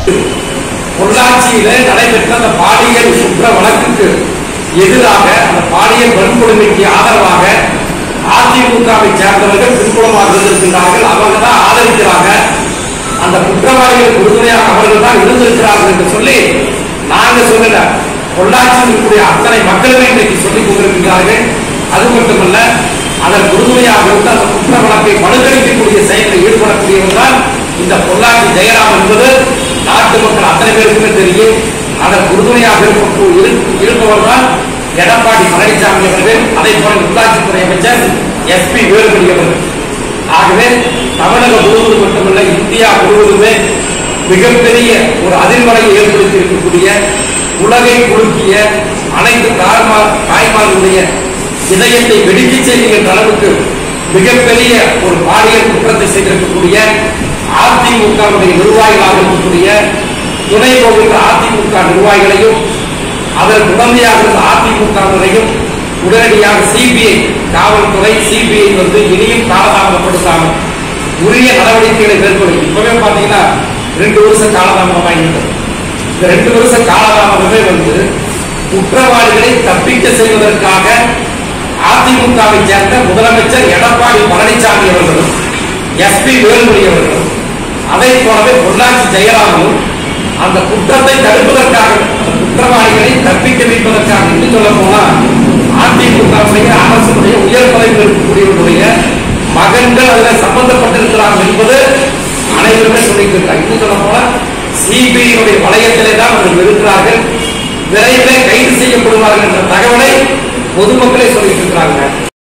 பொள்ளாச்சியில நடைபெற்ற அந்த பாலியல் குற்ற வழக்குக்கு எதிராக அந்த பாலியல் வன்கொடுமைக்கு ஆதரவாக அதிமுகவை சேர்ந்தவர்கள் பின்புலமாக இருந்திருக்கின்றார்கள் அவங்க தான் ஆதரிக்கிறாங்க அந்த குற்றவாளிகள் உறுதுணையாக அவர்கள் தான் இருந்திருக்கிறார்கள் என்று சொல்லி நாங்க சொல்லல பொள்ளாச்சியில் இருக்கக்கூடிய அத்தனை மக்களுமே இன்றைக்கு சொல்லிக் கொண்டிருக்கிறார்கள் அது மட்டுமல்ல அதன் உறுதுணையாக இருந்து அந்த குற்ற வழக்கை மனுக்கணிக்கக்கூடிய செயலில் ஈடுபடக்கூடியவர் தான் இந்த பொள்ளாச்சி ஜெயராம் என்பது நாட்டு மக்கள் அத்தனை பேருக்குமே தெரியும் அதன் உறுதுணையாக இருப்ப- இரு- இருப்பவர் தான் எடப்பாடி பழனிசாமி அவர்கள் அதை போல உள்ளாட்சித்துறை அமைச்சர் எஸ்பி வேலுமணி அவர்கள் ஆகவே தமிழகம் முழுவதும் மட்டுமல்ல இந்தியா முழுவதுமே மிகப்பெரிய ஒரு அதிர்வலையை ஏற்படுத்தி இருக்கக்கூடிய உலகை குலுக்கிய அனைத்து தாய்மார் தாய்மார்களுடைய இதயத்தை வெடிக்க செய்கின்ற அளவுக்கு மிகப்பெரிய ஒரு பாலியல் குற்றத்தை செய்திருக்கக்கூடிய அதிமுகவுடைய நிர்வாகிகளாக இருக்கக்கூடிய துணை போகின்ற அதிமுக நிர்வாகிகளையும் அதற்கு உடமையாக இருந்த அதிமுகவினரையும் உடனடியாக சிபிஐ காவல்துறை சிபிஐ வந்து இனியும் காலதாமதப்படுத்தாமல் உரிய நடவடிக்கைகளை மேற்கொள்ளும் இப்பவே பாத்தீங்கன்னா ரெண்டு வருஷம் காலதாமதமாகிவிட்டது இந்த ரெண்டு வருஷம் காலதாமதமே வந்து குற்றவாளிகளை தப்பிக்க செய்வதற்காக அதிமுகவை சேர்ந்த முதலமைச்சர் எடப்பாடி பழனிசாமி அவர்களும் எஸ்பி வேலுமணி அவர்களும் அதை போலவே பொள்ளாச்சி ஜெயராமனும் அந்த குற்றத்தை தடுப்பதற்காக அந்த குற்றவாளிகளை தப்பிக்க வைப்பதற்காக என்று சொல்ல போனா அதிமுகவுடைய அரசுடைய உயர் பதவியில் இருக்கக்கூடியவருடைய மகன்கள் அதில் சம்பந்தப்பட்டிருக்கிறார்கள் என்பது அனைவருமே சொல்லிட்டு இருக்காங்க இன்னும் சொல்ல போனா சிபிஐ வளையத்திலே தான் அவர்கள் இருக்கிறார்கள் விரைவில் கைது செய்யப்படுவார்கள் என்ற தகவலை பொதுமக்களே சொல்லிட்டு இருக்கிறாங்க